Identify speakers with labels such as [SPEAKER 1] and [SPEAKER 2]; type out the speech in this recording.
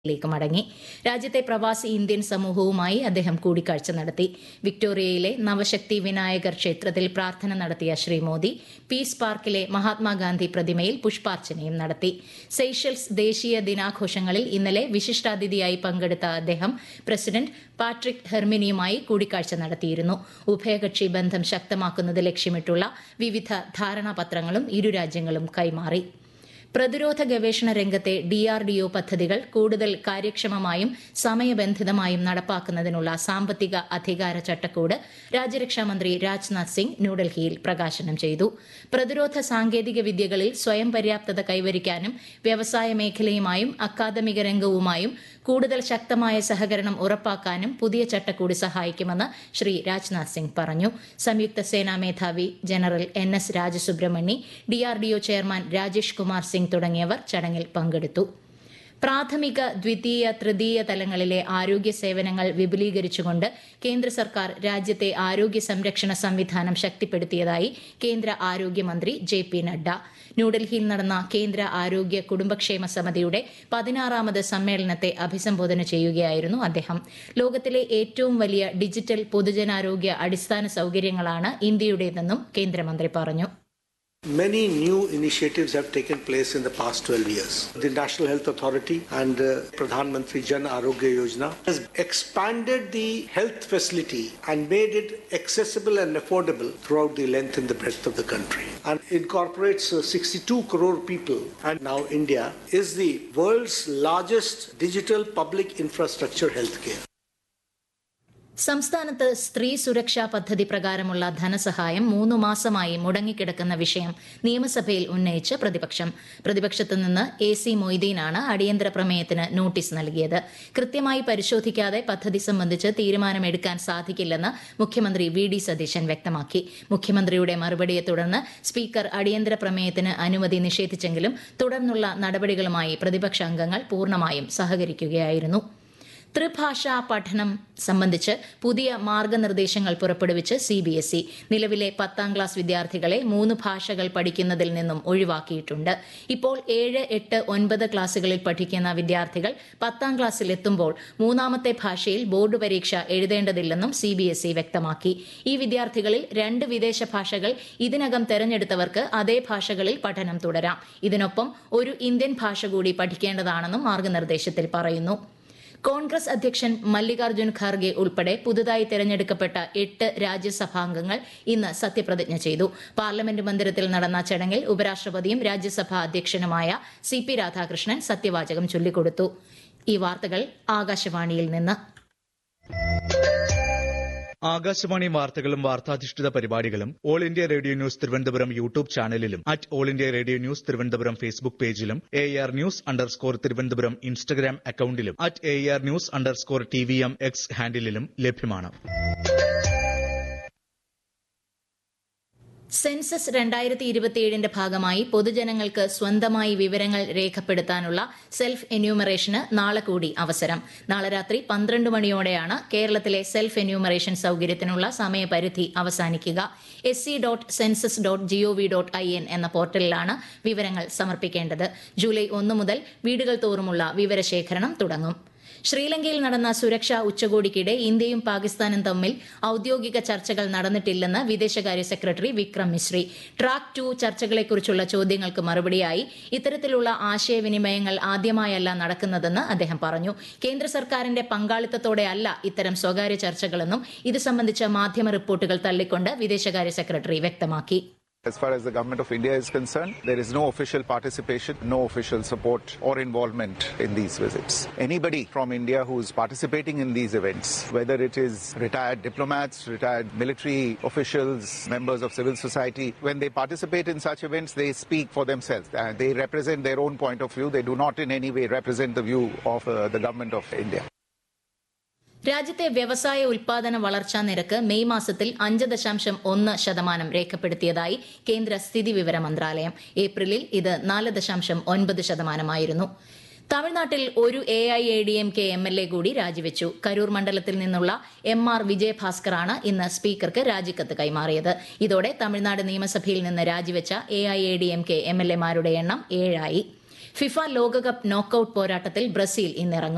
[SPEAKER 1] ലേക്ക് മടങ്ങി രാജ്യത്തെ പ്രവാസി ഇന്ത്യൻ സമൂഹവുമായി അദ്ദേഹം കൂടിക്കാഴ്ച നടത്തി വിക്ടോറിയയിലെ നവശക്തി വിനായകർ ക്ഷേത്രത്തിൽ പ്രാർത്ഥന നടത്തിയ ശ്രീ മോദി പീസ് പാർക്കിലെ മഹാത്മാഗാന്ധി പ്രതിമയിൽ പുഷ്പാർച്ചനയും നടത്തി സെയ്ഷൽസ് ദേശീയ ദിനാഘോഷങ്ങളിൽ ഇന്നലെ വിശിഷ്ടാതിഥിയായി പങ്കെടുത്ത അദ്ദേഹം പ്രസിഡന്റ് പാട്രിക് ഹെർമിനിയുമായി കൂടിക്കാഴ്ച നടത്തിയിരുന്നു ഉഭയകക്ഷി ബന്ധം ശക്തമാക്കുന്നത് ലക്ഷ്യമിട്ടുള്ള വിവിധ ധാരണാപത്രങ്ങളും ഇരു രാജ്യങ്ങളും കൈമാറി പ്രതിരോധ ഗവേഷണ രംഗത്തെ ഡിആർഡിഒ പദ്ധതികൾ കൂടുതൽ കാര്യക്ഷമമായും സമയബന്ധിതമായും നടപ്പാക്കുന്നതിനുള്ള സാമ്പത്തിക അധികാര ചട്ടക്കൂട് രാജ്യരക്ഷാമന്ത്രി രാജ്നാഥ് സിംഗ് ന്യൂഡൽഹിയിൽ പ്രകാശനം ചെയ്തു പ്രതിരോധ സാങ്കേതിക വിദ്യകളിൽ സ്വയം പര്യാപ്തത കൈവരിക്കാനും വ്യവസായ മേഖലയുമായും അക്കാദമിക രംഗവുമായും കൂടുതൽ ശക്തമായ സഹകരണം ഉറപ്പാക്കാനും പുതിയ ചട്ടക്കൂട് സഹായിക്കുമെന്ന് ശ്രീ രാജ്നാഥ് സിംഗ് പറഞ്ഞു സംയുക്ത സേനാ മേധാവി general N S Rajasubramani DRDO chairman Rajesh Kumar Singh തുടങ്ങിയവർ ചടങ്ങിൽ പങ്കെടുത്തു പ്രാഥമിക ദ്വിതീയ തൃതീയ തലങ്ങളിലെ ആരോഗ്യ സേവനങ്ങൾ വിപുലീകരിച്ചുകൊണ്ട് കേന്ദ്ര സർക്കാർ രാജ്യത്തെ ആരോഗ്യ സംരക്ഷണ സംവിധാനം ശക്തിപ്പെടുത്തിയതായി കേന്ദ്ര ആരോഗ്യമന്ത്രി ജെ പി നഡ്ഡ ന്യൂഡൽഹിയിൽ നടന്ന കേന്ദ്ര ആരോഗ്യ കുടുംബക്ഷേമ സമിതിയുടെ പതിനാറാമത് സമ്മേളനത്തെ അഭിസംബോധന ചെയ്യുകയായിരുന്നു അദ്ദേഹം ലോകത്തിലെ ഏറ്റവും വലിയ ഡിജിറ്റൽ പൊതുജനാരോഗ്യ അടിസ്ഥാന സൌകര്യങ്ങളാണ് ഇന്ത്യയുടേതെന്നും കേന്ദ്രമന്ത്രി പറഞ്ഞു
[SPEAKER 2] Many new initiatives have taken place in the past 12 years. The National Health Authority and uh, Pradhan Mantri Jan Arogya Yojana has expanded the health facility and made it accessible and affordable throughout the length and the breadth of the country and incorporates uh, 62 crore people. And now India is the world's largest digital public infrastructure healthcare.
[SPEAKER 1] സംസ്ഥാനത്ത് സ്ത്രീ സുരക്ഷാ പദ്ധതി പ്രകാരമുള്ള ധനസഹായം മൂന്ന് മാസമായി മുടങ്ങിക്കിടക്കുന്ന വിഷയം നിയമസഭയിൽ ഉന്നയിച്ച് പ്രതിപക്ഷം പ്രതിപക്ഷത്തു നിന്ന് എ സി മൊയ്തീനാണ് അടിയന്തര പ്രമേയത്തിന് നോട്ടീസ് നൽകിയത് കൃത്യമായി പരിശോധിക്കാതെ പദ്ധതി സംബന്ധിച്ച് തീരുമാനമെടുക്കാൻ സാധിക്കില്ലെന്ന് മുഖ്യമന്ത്രി വി ഡി സതീശൻ വ്യക്തമാക്കി മുഖ്യമന്ത്രിയുടെ മറുപടിയെ തുടർന്ന് സ്പീക്കർ അടിയന്തര പ്രമേയത്തിന് അനുമതി നിഷേധിച്ചെങ്കിലും തുടർന്നുള്ള നടപടികളുമായി പ്രതിപക്ഷ അംഗങ്ങൾ പൂർണ്ണമായും സഹകരിക്കുകയായിരുന്നു ത്രിഭാഷാ പഠനം സംബന്ധിച്ച് പുതിയ മാർഗനിർദ്ദേശങ്ങൾ പുറപ്പെടുവിച്ച് സി ബി എസ് ഇ നിലവിലെ പത്താം ക്ലാസ് വിദ്യാർത്ഥികളെ മൂന്ന് ഭാഷകൾ പഠിക്കുന്നതിൽ നിന്നും ഒഴിവാക്കിയിട്ടുണ്ട് ഇപ്പോൾ ഏഴ് എട്ട് ഒൻപത് ക്ലാസുകളിൽ പഠിക്കുന്ന വിദ്യാർത്ഥികൾ പത്താം ക്ലാസ്സിൽ എത്തുമ്പോൾ മൂന്നാമത്തെ ഭാഷയിൽ ബോർഡ് പരീക്ഷ എഴുതേണ്ടതില്ലെന്നും സി ബി എസ് ഇ വ്യക്തമാക്കി ഈ വിദ്യാർത്ഥികളിൽ രണ്ട് വിദേശ ഭാഷകൾ ഇതിനകം തെരഞ്ഞെടുത്തവർക്ക് അതേ ഭാഷകളിൽ പഠനം തുടരാം ഇതിനൊപ്പം ഒരു ഇന്ത്യൻ ഭാഷ കൂടി പഠിക്കേണ്ടതാണെന്നും മാർഗനിർദ്ദേശത്തിൽ പറയുന്നു കോൺഗ്രസ് അധ്യക്ഷൻ മല്ലികാർജ്ജുൻ ഖാർഗെ ഉൾപ്പെടെ പുതുതായി തെരഞ്ഞെടുക്കപ്പെട്ട എട്ട് രാജ്യസഭാംഗങ്ങൾ ഇന്ന് സത്യപ്രതിജ്ഞ ചെയ്തു പാർലമെന്റ് മന്ദിരത്തിൽ നടന്ന ചടങ്ങിൽ ഉപരാഷ്ട്രപതിയും രാജ്യസഭാ അധ്യക്ഷനുമായ സി പി രാധാകൃഷ്ണൻ സത്യവാചകം ചൊല്ലിക്കൊടുത്തു ഈ വാർത്തകൾ ആകാശവാണിയിൽ നിന്ന്
[SPEAKER 3] ആകാശവാണി വാർത്തകളും വാർത്താധിഷ്ഠിത പരിപാടികളും all India radio news Thiruvananthapuram YouTube ചാനലിലും at all India radio news Thiruvananthapuram Facebook പേജിലും A R news underscore Thiruvananthapuram Instagram അക്കൌണ്ടിലും at A R news underscore T V M X ഹാൻഡിലും ലഭ്യമാണ്
[SPEAKER 1] സെൻസസ് രണ്ടായിരത്തി ഇരുപത്തിയേഴിന്റെ ഭാഗമായി പൊതുജനങ്ങൾക്ക് സ്വന്തമായി വിവരങ്ങൾ രേഖപ്പെടുത്താനുള്ള സെൽഫ് എന്യൂമറേഷന് നാളെ കൂടി അവസരം നാളെ രാത്രി പന്ത്രണ്ട് മണിയോടെയാണ് കേരളത്തിലെ സെൽഫ് എന്യൂമറേഷൻ സൌകര്യത്തിനുള്ള സമയപരിധി അവസാനിക്കുക S C dot census dot GOV dot I N എന്ന പോർട്ടലിലാണ് വിവരങ്ങൾ സമർപ്പിക്കേണ്ടത് ജൂലൈ ഒന്ന് മുതൽ വീടുകൾ തോറുമുള്ള വിവരശേഖരണം തുടങ്ങും ശ്രീലങ്കയിൽ നടന്ന സുരക്ഷാ ഉച്ചകോടിക്കിടെ ഇന്ത്യയും പാകിസ്ഥാനും തമ്മിൽ ഔദ്യോഗിക ചർച്ചകൾ നടന്നിട്ടില്ലെന്ന് വിദേശകാര്യ secretary Vikram Misri track two ചർച്ചകളെക്കുറിച്ചുള്ള ചോദ്യങ്ങൾക്ക് മറുപടിയായി ഇത്തരത്തിലുള്ള ആശയവിനിമയങ്ങൾ ആദ്യമായല്ല നടക്കുന്നതെന്ന് അദ്ദേഹം പറഞ്ഞു കേന്ദ്ര സർക്കാരിന്റെ പങ്കാളിത്തത്തോടെയല്ല ഇത്തരം സ്വകാര്യ ചർച്ചകളെന്നും ഇത് സംബന്ധിച്ച മാധ്യമ റിപ്പോർട്ടുകൾ തള്ളിക്കൊണ്ട് വിദേശകാര്യ സെക്രട്ടറി വ്യക്തമാക്കി
[SPEAKER 4] As far as the government of India is concerned, there is no official participation, no official support or involvement in these visits. Anybody from India who is participating in these events, whether it is retired diplomats, retired military officials, members of civil society, when they participate in such events, they speak for themselves. Uh, they represent their own point of view. They do not in any way represent the view of uh, the government of India.
[SPEAKER 1] രാജ്യത്തെ വ്യവസായ ഉൽപാദന വളർച്ചാ നിരക്ക് May മാസത്തിൽ അഞ്ച് ദശാംശം ഒന്ന് ശതമാനം രേഖപ്പെടുത്തിയതായി കേന്ദ്ര സ്ഥിതി വിവര മന്ത്രാലയം ഏപ്രിലിൽ ഇത് നാല് ദശാംശം ഒൻപത് ശതമാനമായിരുന്നു തമിഴ്നാട്ടിൽ ഒരു A I A D M K M L A കൂടി രാജിവെച്ചു കരൂർ മണ്ഡലത്തിൽ നിന്നുള്ള എം ആർ വിജയഭാസ്കറാണ് ഇന്ന് സ്പീക്കർക്ക് രാജിക്കത്ത് കൈമാറിയത് ഇതോടെ തമിഴ്നാട് നിയമസഭയിൽ നിന്ന് രാജിവെച്ച A I A D M K M L എമാരുടെ എണ്ണം ഏഴായി ഫിഫ ലോകകപ്പ് നോക്കൌട്ട് പോരാട്ടത്തിൽ ബ്രസീൽ ഇന്നിറങ്ങും